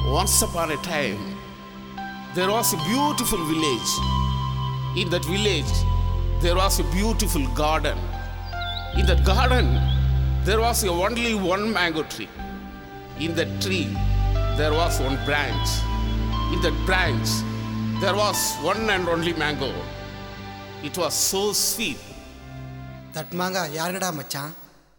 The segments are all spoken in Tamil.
Once upon a time, there was a beautiful village. In that village, there was a beautiful garden. In that garden, there was a only one mango tree. In that tree, there was one branch. In that branch, there was one and only mango. It was so sweet. That மாங்கா யாருடா மச்சான்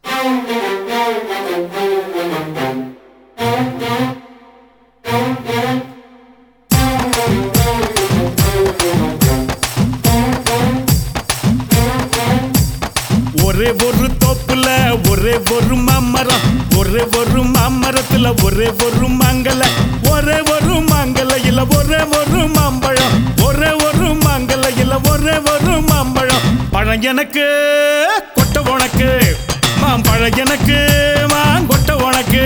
ஒரே ஒரு தோப்புல ஒரே ஒரு மாமரம் ஒரே ஒரு மாமரத்துல ஒரே ஒரு மாங்கல ஒரே ஒரு மாங்கலையில ஒரே ஒரு மாம்பழம் ஒரே ஒரு மாங்கலையில ஒரே ஒரு மாம்பழம் பழம் எனக்கு கொட்டை உனக்கு மாம்பழம் எனக்கு மாங்கொட்டை உனக்கு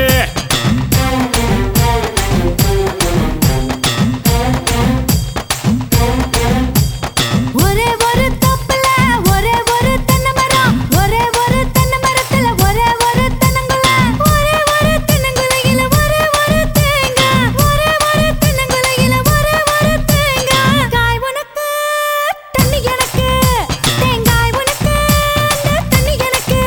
ஒரே ஒரு தோப்புல ஒரே ஒரு தென்னை மரம் ஒரே ஒரு தென்னை மரத்துல ஒரே ஒரு தென்னங்குல ஒரே ஒரு தென்னங்குலையில ஒரே ஒரு தேங்காய் ஒரே ஒரு தென்னங்குலையில ஒரே ஒரு தேங்காய் காய் உனக்கு தண்ணி எனக்கு தேங்காய் உனக்கு அந்த தண்ணி எனக்கு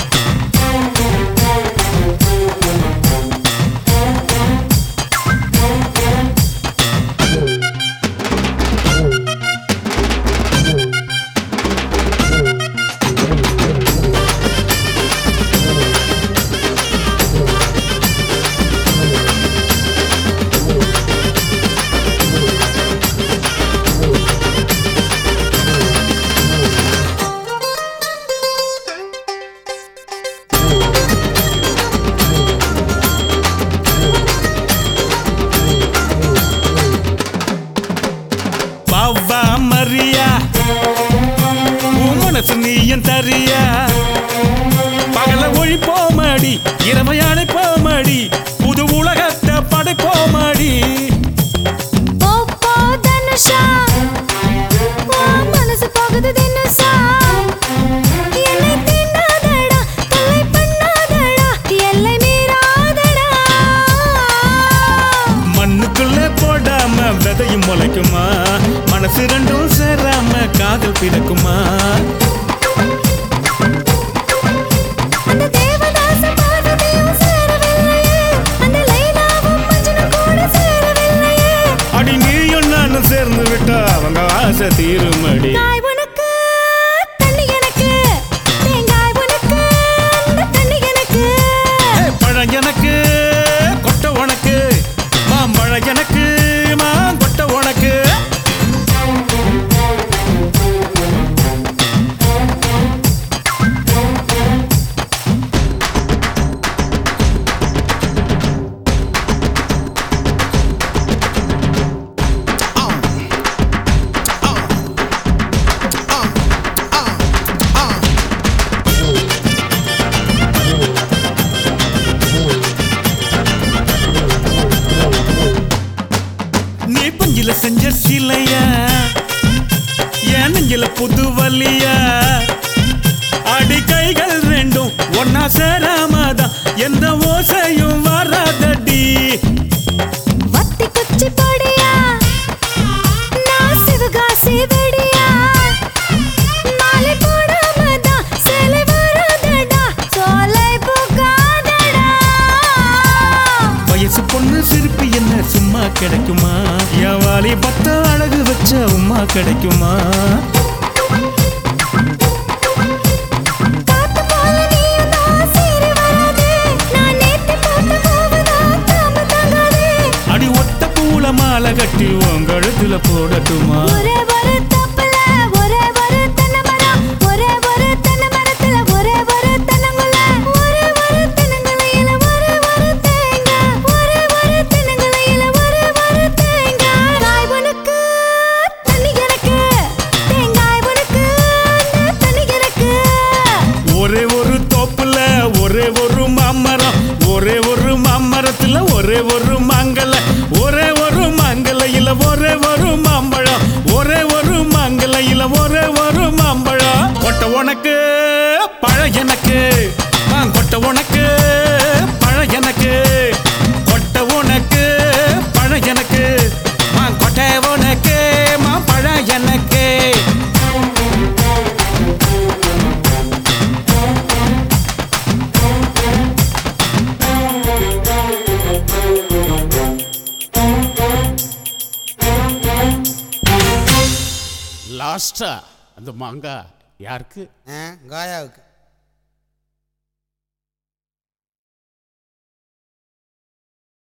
பாவா மரியா உன் மனசு நீயும் தரியா பகல ஒழிப்போமடி இரவை அழைப்போமடி புது உலகத்தை படைப்போமடி போ போ தனுஷா ஓ மனசு போகுது தினுசா என்னை தீண்டாதடா தொல்லை பண்ணாதடா எல்லை மீறாதடா மண்ணுக்குள்ள போடாம விதையும் முளைக்குமா மனசு ரெண்டும் சேராம காதல் பிறக்குமா அந்த தேவதாச பார்வதியும் சேரவில்லையே அந்த லைலாவும் மஜ்னும் கூட சேரவில்லையே அடி நீயும் நானும் சேர்ந்து விட்டா அவங்க ஆசை தீருமடி காய் உனக்கு தண்ணி எனக்கு தேங்காய் உனக்கு அந்த தண்ணி எனக்கு ஏய், பழம் எனக்கு கொட்டை உனக்கு மாம்பழம் எனக்கு மாங்கொட்டை உனக்கு நீ பஞ்சில செஞ்ச சிலையா என் நெஞ்சில புது வலியா அடி கைகள் ரெண்டும் ஒன்னா சேராமதான் எந்த ஓசையும் வராதடி வத்தி குச்சி பொடியா நான் சிவகாசி வெடியா மாலை போடாமதான் சேலை வராதடா சோலை போகாதடா வயசு பொண்ணு சிரிப்பு என்ன சும்மா கிடைக்குமா என் வாலி பத்த அழகு வச்ச உமா கிடைக்குமா காத்து போல நீயும் தான் சீறி வராதே நான் நேத்து போட்ட பூவுதான் தாம தாங்காதே அடி ஒத்த பூல மாலை கட்டி உன் கழுத்துல போடட்டுமா ஒரே ஒரு தப்புல ஒரே ஒரு தென்னை மரம் ஒரே ஒரு தென்னை மரத்துல ஒரே ஒரு தென்னங்குல ஒரே ஒரு தென்னங்குலையில ஒரே ஒரு தேங்காய் ஒரே ஒரு தென்னங்குலையில ஒரே ஒரு தேங்காய் காய் உனக்கு தண்ணி எனக்கு தேங்காய் உனக்கு அந்த தண்ணி எனக்கு ஒரே ஒரு தோப்புல ஒரே ஒரு மாமரம் ஒரே ஒரு மாமரத்துல ஒரே ஒரு மாங்கல ஒரே ஒரு மாங்கலையில ஒரே ஒரு மாம்பழம் ஒரே ஒரு மாங்கலையில ஒரே ஒரு மாம்பழம் கொட்ட உனக்கு பழ எனக்கு கொட்ட உனக்கு பழ எனக்கு கொட்ட உனக்கு லாஸ்டா அந்த மாங்காய் யாருக்கு ஆ காயாவுக்கு